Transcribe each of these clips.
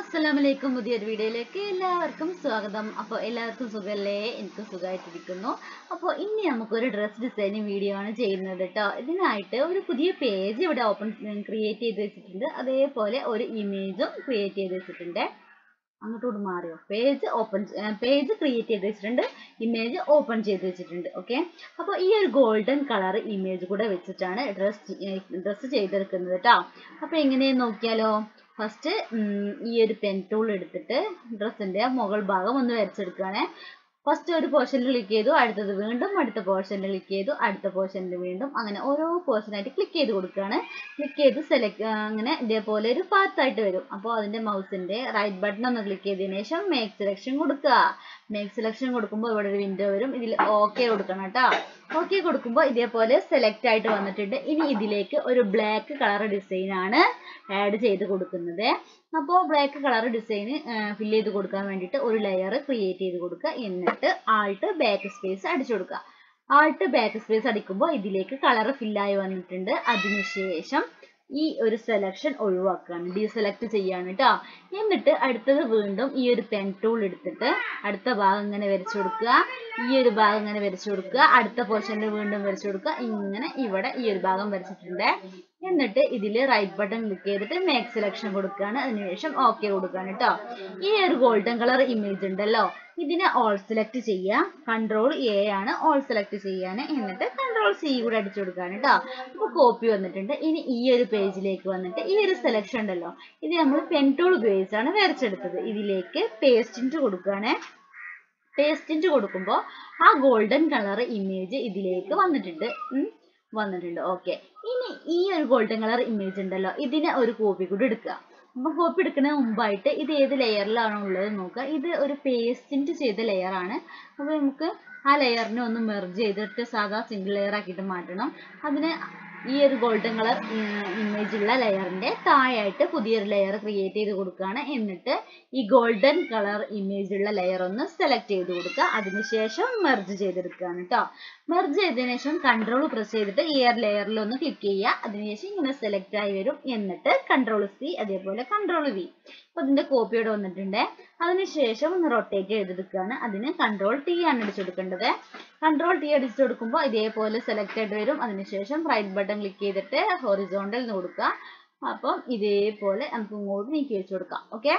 അസ്സലാമലൈക്കും പുതിയൊരു വീഡിയോയിലേക്ക് എല്ലാവർക്കും സ്വാഗതം അപ്പോൾ എല്ലാവർക്കും സുഖമല്ലേ എനിക്ക് സുഖമായിട്ടിരിക്കുന്നു അപ്പോൾ ഇനി നമുക്കൊരു ഡ്രസ് ഡിസൈനിങ് വീഡിയോ ആണ് ചെയ്യുന്നത് കേട്ടോ ഇതിനായിട്ട് ഒരു പുതിയ പേജ് ഇവിടെ ഓപ്പൺ ക്രിയേറ്റ് ചെയ്ത് വെച്ചിട്ടുണ്ട് അതേപോലെ ഒരു ഇമേജും ക്രിയേറ്റ് ചെയ്ത് വെച്ചിട്ടുണ്ട് അങ്ങോട്ടോട്ട് മാറിയോ പേജ് ഓപ്പൺ പേജ് ക്രിയേറ്റ് ചെയ്ത് വെച്ചിട്ടുണ്ട് ഇമേജ് ഓപ്പൺ ചെയ്ത് വെച്ചിട്ടുണ്ട് ഓക്കെ അപ്പോൾ ഈ ഒരു ഗോൾഡൻ കളർ ഇമേജ് കൂടെ വെച്ചിട്ടാണ് ഡ്രസ് ഡ്രസ്സ് ചെയ്തെടുക്കുന്നത് കേട്ടോ അപ്പോൾ എങ്ങനെയെന്ന് നോക്കിയാലോ ഫസ്റ്റ് ഈ ഒരു പെൻ ടൂൾ എടുത്തിട്ട് ഡ്രസ്സിന്റെ മുകൾ ഭാഗം ഒന്ന് വരച്ചെടുക്കുകയാണെ ഫസ്റ്റ് ഒരു പോർഷനിൽ ക്ലിക്ക് ചെയ്തു അടുത്തത് വീണ്ടും അടുത്ത പോർഷനിൽ ക്ലിക്ക് ചെയ്തു അടുത്ത പോർഷനിൽ വീണ്ടും അങ്ങനെ ഓരോ പോർഷനായിട്ട് ക്ലിക്ക് ചെയ്ത് കൊടുക്കുകയാണ് ക്ലിക്ക് ചെയ്ത് സെലക്ട് അങ്ങനെ ഇതേപോലെ ഒരു പാത്ത് ആയിട്ട് വരും അപ്പോൾ അതിന്റെ മൗസിന്റെ റൈറ്റ് ബട്ടൺ ഒന്ന് ക്ലിക്ക് ചെയ്തതിനു ശേഷം മേക്ക് സെലക്ഷൻ കൊടുക്കുക മേക്ക് സെലക്ഷൻ കൊടുക്കുമ്പോൾ ഇവിടെ ഒരു വിൻഡോ വരും ഇതിൽ ഓക്കെ കൊടുക്കണം കേട്ടോ ഓക്കെ കൊടുക്കുമ്പോൾ ഇതേപോലെ സെലക്ട് ആയിട്ട് വന്നിട്ടുണ്ട് ഇനി ഇതിലേക്ക് ഒരു ബ്ലാക്ക് കളർ ഡിസൈൻ ആണ് ആഡ് ചെയ്ത് കൊടുക്കുന്നത് അപ്പോൾ ബ്ലാക്ക് കളർ ഡിസൈൻ ഫില്ല് ചെയ്ത് കൊടുക്കാൻ വേണ്ടിയിട്ട് ഒരു ലെയർ ക്രിയേറ്റ് ചെയ്ത് കൊടുക്കുക എന്നിട്ട് ആൾട്ട് ബാക്ക് സ്പേസ് അടിച്ചു കൊടുക്കുക ആൾട്ട് ബാക്ക് സ്പേസ് അടിക്കുമ്പോൾ ഇതിലേക്ക് കളർ ഫില്ലായി വന്നിട്ടുണ്ട് അതിനുശേഷം ഈ ഒരു സെലക്ഷൻ ഒഴിവാക്കുകയാണ് ഡീസെലക്ട് ചെയ്യാണ് കേട്ടോ എന്നിട്ട് അടുത്തത് വീണ്ടും ഈ ഒരു പെൻ ടൂൾ എടുത്തിട്ട് അടുത്ത ഭാഗം ഇങ്ങനെ വരച്ചു കൊടുക്കുക ഈ ഒരു ഭാഗം ഇങ്ങനെ വരച്ചു കൊടുക്കുക അടുത്ത പോർഷനിൽ വീണ്ടും വരച്ചു കൊടുക്കുക ഇങ്ങനെ ഇവിടെ ഈ ഒരു ഭാഗം വരച്ചിട്ടുണ്ട് എന്നിട്ട് ഇതിൽ റൈറ്റ് ബട്ടൺ ക്ലിക്ക് ചെയ്തിട്ട് മേക്ക് സെലക്ഷൻ കൊടുക്കുകയാണ് അതിനുശേഷം ഓക്കെ കൊടുക്കുകയാണ് കേട്ടോ ഈ ഒരു ഗോൾഡൻ കളർ ഇമേജ് ഉണ്ടല്ലോ ഇതിനെ ഓൾ സെലക്ട് ചെയ്യുക കൺട്രോൾ എ ആണ് ഓൾ സെലക്ട് ചെയ്യാൻ എന്നിട്ട് കൺട്രോൾ സി കൂടെ അടിച്ചു കൊടുക്കുകയാണ് കേട്ടോ അപ്പോൾ കോപ്പി വന്നിട്ടുണ്ട് ഇനി ഈ ഒരു പേജിലേക്ക് വന്നിട്ട് ഈ ഒരു സെലക്ഷൻ ഉണ്ടല്ലോ ഇത് നമ്മൾ പെൻ ടൂൾ ഉപയോഗിച്ചാണ് വരച്ചെടുത്തത് ഇതിലേക്ക് പേസ്റ്റിൻറ്റ് കൊടുക്കുകയാണ് പേസ്റ്റിൻറ്റ് കൊടുക്കുമ്പോൾ ആ ഗോൾഡൻ കളർ ഇമേജ് ഇതിലേക്ക് വന്നിട്ടുണ്ട് വന്നിട്ടുണ്ട് ഓക്കെ ഇനി ഈ ഒരു ഗോൾഡൻ കളർ ഇമേജ് ഉണ്ടല്ലോ ഇതിനെ ഒരു കോപ്പി കൂടി എടുക്കുക അപ്പൊ കോപ്പി എടുക്കുന്നതിന് മുമ്പായിട്ട് ഇത് ഏത് ലെയറിലാണോ ഉള്ളത് നോക്കുക ഇത് ഒരു പേസ്റ്റിൻറ്റ് ചെയ്ത ലെയർ ആണ് അപ്പോൾ നമുക്ക് ആ ലെയറിനെ ഒന്ന് മെർജ് ചെയ്തിട്ട് സാധാ സിംഗിൾ ലെയർ ആക്കിയിട്ട് മാറ്റണം അതിന് ഈ ഒരു ഗോൾഡൻ കളർ ഇമേജ് ഉള്ള ലെയറിന്റെ താഴെയായിട്ട് പുതിയൊരു ലെയർ ക്രിയേറ്റ് ചെയ്ത് കൊടുക്കുകയാണ് എന്നിട്ട് ഈ ഗോൾഡൻ കളർ ഇമേജ് ഉള്ള ലെയർ ഒന്ന് സെലക്ട് ചെയ്ത് കൊടുക്കുക അതിനുശേഷം മെർജ് ചെയ്തെടുക്കുകയാണ് കേട്ടോ മെർജ് ചെയ്തതിനു ശേഷം കൺട്രോൾ പ്രസ് ചെയ്തിട്ട് ഈ ഒരു ലെയറിൽ ഒന്ന് ക്ലിക്ക് ചെയ്യുക അതിനുശേഷം ഇങ്ങനെ സെലക്ട് ആയി വരും എന്നിട്ട് കൺട്രോൾ സി അതേപോലെ കൺട്രോൾ വി അപ്പൊ ഇതിന്റെ കോപ്പി ഇവിടെ വന്നിട്ടുണ്ട് അതിനുശേഷം ഒന്ന് റൊട്ടേറ്റ് ചെയ്തെടുക്കുകയാണ് അതിന് കൺട്രോൾ ടി ആണ് അടിച്ചു കൊടുക്കേണ്ടത് കൺട്രോൾ ടി അടിച്ചു കൊടുക്കുമ്പോൾ ഇതേപോലെ സെലക്ട് ആയിട്ട് വരും അതിനുശേഷം റൈറ്റ് ബട്ടൺ ക്ലിക്ക് ചെയ്തിട്ട് ഹൊറിസോണ്ടൽ കൊടുക്കുക അപ്പം ഇതേപോലെ നമുക്ക് ഇങ്ങോട്ട് നീക്കി വെച്ച് കൊടുക്കാം ഓക്കെ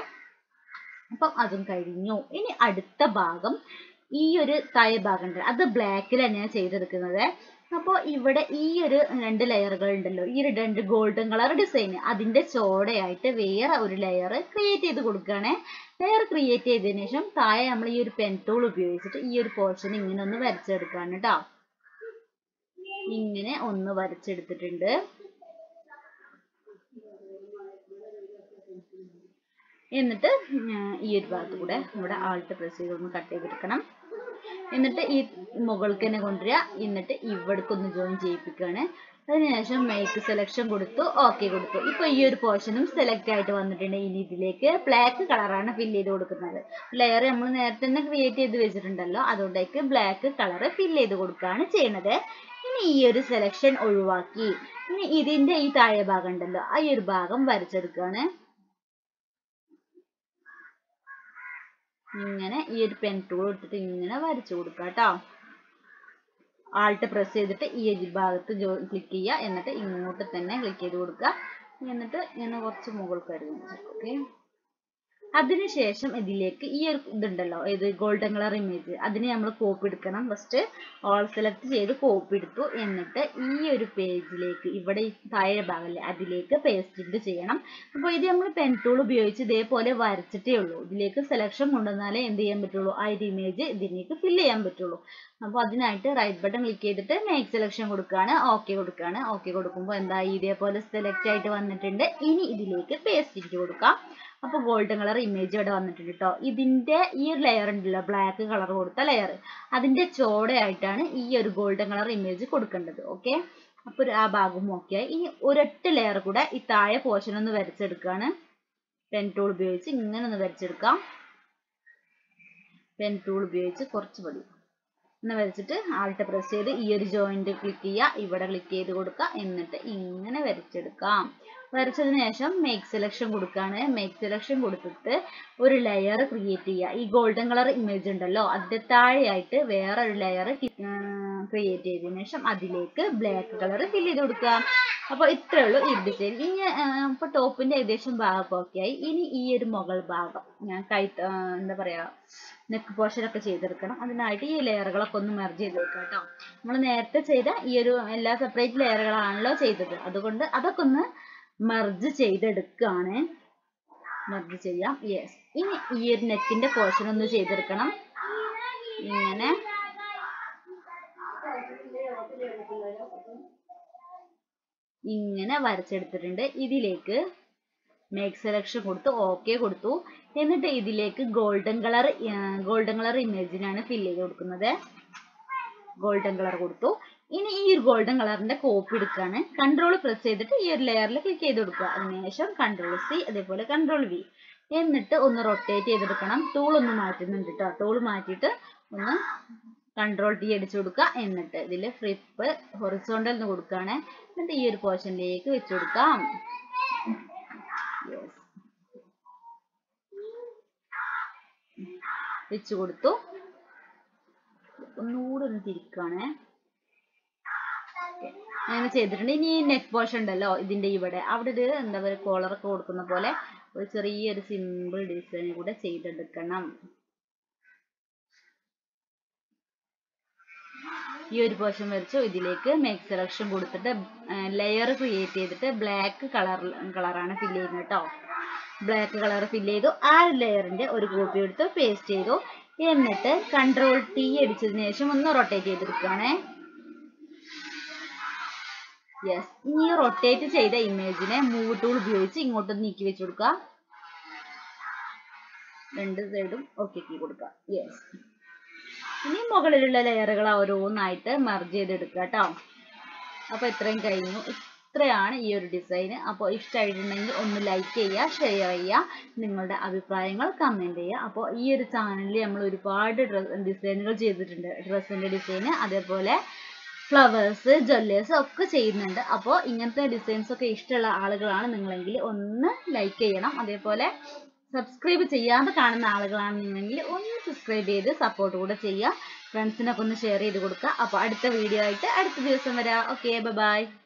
അപ്പം അതും കഴിഞ്ഞു ഇനി അടുത്ത ഭാഗം ഈ ഒരു താഴെ ഭാഗം ഉണ്ട് അത് ബ്ലാക്കിൽ തന്നെയാണ് ചെയ്തെടുക്കുന്നത് അപ്പോൾ ഇവിടെ ഈ ഒരു രണ്ട് ലെയറുകൾ ഉണ്ടല്ലോ ഈ ഒരു രണ്ട് ഗോൾഡൻ കളർ ഡിസൈൻ അതിന്റെ ചോടയായിട്ട് വേറെ ഒരു ലെയർ ക്രിയേറ്റ് ചെയ്ത് കൊടുക്കുകയാണ് ലെയർ ക്രിയേറ്റ് ചെയ്തതിനു ശേഷം താഴെ നമ്മൾ ഈ ഒരു പെൻ ടൂൾ ഉപയോഗിച്ചിട്ട് ഈ ഒരു പോർഷൻ ഇങ്ങനെ ഒന്ന് വരച്ചെടുക്കുകയാണ് കേട്ടോ ഇങ്ങനെ ഒന്ന് വരച്ചെടുത്തിട്ടുണ്ട് എന്നിട്ട് ഈ ഒരു ഭാഗത്ത് കൂടെ ഇവിടെ ആൾട്ട് പ്രസ് ചെയ്ത് ഒന്ന് കട്ട് ചെയ്തെടുക്കണം എന്നിട്ട് ഈ മുകൾക്ക് തന്നെ കൊണ്ടുവരിക എന്നിട്ട് ഇവിടേക്ക് ഒന്ന് ജോയിൻ ചെയ്യിപ്പിക്കുകയാണ് അതിനുശേഷം മേക്ക് സെലക്ഷൻ കൊടുത്തു ഓക്കെ കൊടുത്തു ഇപ്പൊ ഈ ഒരു പോർഷനും സെലക്ട് ആയിട്ട് വന്നിട്ടുണ്ട് ഇനി ഇതിലേക്ക് ബ്ലാക്ക് കളറാണ് ഫില്ല് ചെയ്ത് കൊടുക്കുന്നത് ലെയർ നമ്മൾ നേരത്തെ തന്നെ ക്രിയേറ്റ് ചെയ്ത് വെച്ചിട്ടുണ്ടല്ലോ അതുകൊണ്ടേക്ക് ബ്ലാക്ക് കളർ ഫില്ല് ചെയ്ത് കൊടുക്കുകയാണ് ചെയ്യുന്നത് ഇനി ഈ ഒരു സെലക്ഷൻ ഒഴിവാക്കി ഇനി ഇതിന്റെ ഈ താഴെ ഭാഗം ഉണ്ടല്ലോ ആ ഒരു ഭാഗം വരച്ചെടുക്കുകയാണ് ഇങ്ങനെ ഈ ഒരു പെൻ ടൂൾ എടുത്തിട്ട് ഇങ്ങനെ വരച്ചു കൊടുക്കുക കേട്ടോ ആൾട്ട് പ്രസ് ചെയ്തിട്ട് ഈ ഭാഗത്ത് ക്ലിക്ക് ചെയ്യുക എന്നിട്ട് ഇങ്ങോട്ട് തന്നെ ക്ലിക്ക് ചെയ്ത് കൊടുക്കുക എന്നിട്ട് ഇങ്ങനെ കുറച്ച് മുകൾക്ക് വരുന്നു ഓക്കെ അതിനുശേഷം ഇതിലേക്ക് ഈ ഒരു ഇതുണ്ടല്ലോ ഇത് ഗോൾഡൻ കളർ ഇമേജ് അതിന് നമ്മൾ കോപ്പി എടുക്കണം ഫസ്റ്റ് ഓൾ സെലക്ട് ചെയ്ത് കോപ്പി എടുത്തു എന്നിട്ട് ഈ ഒരു പേജിലേക്ക് ഇവിടെ താഴെ ഭാഗമല്ലേ അതിലേക്ക് പേസ്റ്റ് ചെയ്യണം അപ്പോൾ ഇത് നമ്മൾ പെൻ ടൂൾ ഉപയോഗിച്ച് ഇതേപോലെ വരച്ചിട്ടേ ഉള്ളൂ ഇതിലേക്ക് സെലക്ഷൻ കൊണ്ടുവന്നാലേ എന്ത് ചെയ്യാൻ പറ്റുള്ളൂ ആ ഒരു ഇമേജ് ഇതിലേക്ക് ഫില്ല് ചെയ്യാൻ പറ്റുള്ളൂ അപ്പോൾ അതിനായിട്ട് റൈറ്റ് ബട്ടൺ ക്ലിക്ക് ചെയ്തിട്ട് മേക്ക് സെലക്ഷൻ കൊടുക്കുകയാണ് ഓക്കെ കൊടുക്കുകയാണ് ഓക്കെ കൊടുക്കുമ്പോൾ എന്താ ഇതേപോലെ സെലക്ട് ആയിട്ട് വന്നിട്ടുണ്ട് ഇനി ഇതിലേക്ക് പേസ്റ്റ് കൊടുക്കാം അപ്പോൾ ഗോൾഡൻ കളർ ഇമേജ് ഇവിടെ വന്നിട്ടുണ്ട് കേട്ടോ ഇതിന്റെ ഈ ഒരു ലെയർ ഉണ്ടല്ലോ ബ്ലാക്ക് കളർ കൊടുത്ത ലെയർ അതിന്റെ ചോടയായിട്ടാണ് ഈ ഒരു ഗോൾഡൻ കളർ ഇമേജ് കൊടുക്കേണ്ടത് ഓക്കെ അപ്പോൾ ആ ഭാഗം ഓക്കെ ആയി ഇനി ഒരൊറ്റ ലെയർ കൂടെ ഈ താഴെ പോർഷൻ ഒന്ന് വരച്ചെടുക്കുകയാണ് പെൻ ടൂൾ ഉപയോഗിച്ച് ഇങ്ങനെ ഒന്ന് വരച്ചെടുക്കാം പെൻ ടൂൾ ഉപയോഗിച്ച് കുറച്ച് മതി എന്ന് വരച്ചിട്ട് ആൾട്ട് പ്രസ് ചെയ്ത് ഈ ഒരു ജോയിന്റ് ക്ലിക്ക് ചെയ്യുക ഇവിടെ ക്ലിക്ക് ചെയ്ത് കൊടുക്കുക എന്നിട്ട് ഇങ്ങനെ വരച്ചെടുക്കാം വരച്ചതിന് ശേഷം മേക്ക് സെലക്ഷൻ കൊടുക്കുകയാണ് മേക്ക് സെലക്ഷൻ കൊടുത്തിട്ട് ഒരു ലെയർ ക്രിയേറ്റ് ചെയ്യുക ഈ ഗോൾഡൻ കളർ ഇമേജ് ഉണ്ടല്ലോ അതിന്റെ താഴെയായിട്ട് വേറെ ഒരു ലെയർ ക്രിയേറ്റ് ചെയ്തതിനു ശേഷം അതിലേക്ക് ബ്ലാക്ക് കളർ ഫിൽ ചെയ്ത് കൊടുക്കുക അപ്പോൾ ഇത്രേ ഉള്ളൂ ഈ ഡിസൈൻ ഇനി ഇപ്പൊ ടോപ്പിന്റെ ഏകദേശം ഭാഗം ഒക്കെ ആയി ഇനി ഈ ഒരു മുകൾ ഭാഗം ഞാൻ കൈ ആ, എന്താ പറയാ നെക്ക് പോർഷൻ ഒക്കെ ചെയ്തെടുക്കണം അതിനായിട്ട് ഈ ലെയറുകളൊക്കെ ഒന്ന് മെർജ് ചെയ്ത് വെക്കാം കേട്ടോ നമ്മൾ നേരത്തെ ചെയ്ത ഈ ഒരു എല്ലാ സെപ്പറേറ്റ് ലെയറുകളാണല്ലോ ചെയ്തത് അതുകൊണ്ട് അതൊക്കെ ഒന്ന് മെർജ് ചെയ്തെടുക്കുകയാണ് മെർജ് ചെയ്യാം യെസ് ഇനി ഈ ഒരു നെക്കിന്റെ പോർഷൻ ഒന്ന് ചെയ്തെടുക്കണം ഇങ്ങനെ ഇങ്ങനെ വരച്ചെടുത്തിട്ടുണ്ട് ഇതിലേക്ക് മേക്ക് സെലക്ഷൻ കൊടുത്ത് ഓക്കെ കൊടുത്തു എന്നിട്ട് ഇതിലേക്ക് ഗോൾഡൻ കളർ ഗോൾഡൻ കളർ ഇമേജിനാണ് ഫിൽ ചെയ്ത് കൊടുക്കുന്നത് ഗോൾഡൻ കളർ കൊടുത്തു ഇനി ഈ ഒരു ഗോൾഡൻ കളറിന്റെ കോപ്പി എടുക്കാണ് കൺട്രോൾ പ്രസ് ചെയ്തിട്ട് ഈ ഒരു ലെയറിൽ ക്ലിക്ക് ചെയ്ത് കൊടുക്കുക അതിനുശേഷം കൺട്രോൾ സി അതേപോലെ കൺട്രോൾ വി എന്നിട്ട് ഒന്ന് റൊട്ടേറ്റ് ചെയ്തെടുക്കണം ടൂൾ ഒന്ന് മാറ്റുന്നുണ്ട് കേട്ടോ ടൂൾ മാറ്റിയിട്ട് ഒന്ന് കൺട്രോൾ ടി അടിച്ചു കൊടുക്കുക എന്നിട്ട് ഇതിൽ ഫ്ലിപ്പ് ഹൊറിസോണ്ടൽ എന്ന് കൊടുക്കുകയാണ് എന്നിട്ട് ഈ ഒരു പോർഷനിലേക്ക് വെച്ച് കൊടുക്കാം Yes. വെച്ച് കൊടുത്തു ഒന്നുകൂടെ ഒന്ന് തിരിക്കുകയാണേ അങ്ങനെ ചെയ്തിട്ടുണ്ട് ഇനി നെക്ക് പോർഷൻ ഉണ്ടല്ലോ ഇതിന്റെ ഇവിടെ അവിടെ ഒരു എന്താ പറയുക കോളറൊക്കെ കൊടുക്കുന്ന പോലെ ഒരു ചെറിയൊരു സിമ്പിൾ ഡിസൈൻ കൂടെ ചെയ്തെടുക്കണം ഈ ഒരു പോർഷൻ വരച്ചു ഇതിലേക്ക് മേക്ക് സെലക്ഷൻ കൊടുത്തിട്ട് ലെയർ ക്രിയേറ്റ് ചെയ്തിട്ട് ബ്ലാക്ക് കളർ കളറാണ് ഫില്ല് ചെയ്യുന്നത് കേട്ടോ ബ്ലാക്ക് കളർ ഫില്ല് ചെയ്തു ആ ലെയറിന്റെ ഒരു കോപ്പി എടുത്ത് പേസ്റ്റ് ചെയ്തു എന്നിട്ട് കൺട്രോൾ ടി അടിച്ചതിന് ശേഷം ഒന്ന് റൊട്ടേറ്റ് ചെയ്തെടുക്കുകയാണേ യെസ് ഇനി റൊട്ടേറ്റ് ചെയ്ത ഇമേജിനെ മൂവ് ടൂൾ ഉപയോഗിച്ച് ഇങ്ങോട്ട് നീക്കി വെച്ച് കൊടുക്കുക രണ്ട് സൈഡും ഓക്കെ കീ കൊടുക്കുക യെസ് ഇനി മുകളിലുള്ള ലെയറുകൾ ഓരോന്നായിട്ട് മെർജ് ചെയ്തെടുക്കുക കേട്ടോ അപ്പോൾ ഇത്രയും കഴിഞ്ഞു ഇത്രയാണ് ഈ ഒരു ഡിസൈൻ അപ്പോൾ ഇഷ്ടമായിട്ടുണ്ടെങ്കിൽ ഒന്ന് ലൈക്ക് ചെയ്യുക ഷെയർ ചെയ്യുക നിങ്ങളുടെ അഭിപ്രായങ്ങൾ കമൻറ്റ് ചെയ്യുക അപ്പോൾ ഈ ഒരു ചാനലിൽ നമ്മൾ ഒരുപാട് ഡിസൈനുകൾ ചെയ്തിട്ടുണ്ട് ഡ്രസ്സിൻ്റെ ഡിസൈൻ അതേപോലെ ഫ്ലവേഴ്സ് ജ്വല്ലേഴ്സ് ഒക്കെ ചെയ്യുന്നുണ്ട് അപ്പോൾ ഇങ്ങനത്തെ ഡിസൈൻസ് ഒക്കെ ഇഷ്ടമുള്ള ആളുകളാണ് നിങ്ങളെങ്കിൽ ഒന്ന് ലൈക്ക് ചെയ്യണം അതേപോലെ സബ്സ്ക്രൈബ് ചെയ്യാതെ കാണുന്ന ആളുകളാണെന്നുണ്ടെങ്കിൽ ഒന്ന് സബ്സ്ക്രൈബ് ചെയ്ത് സപ്പോർട്ട് കൂടെ ചെയ്യുക ഫ്രണ്ട്സിനൊക്കെ ഒന്ന് ഷെയർ ചെയ്ത് കൊടുക്കുക അപ്പോൾ അടുത്ത വീഡിയോ ആയിട്ട് അടുത്ത ദിവസം വരാം ഓക്കെ ബൈ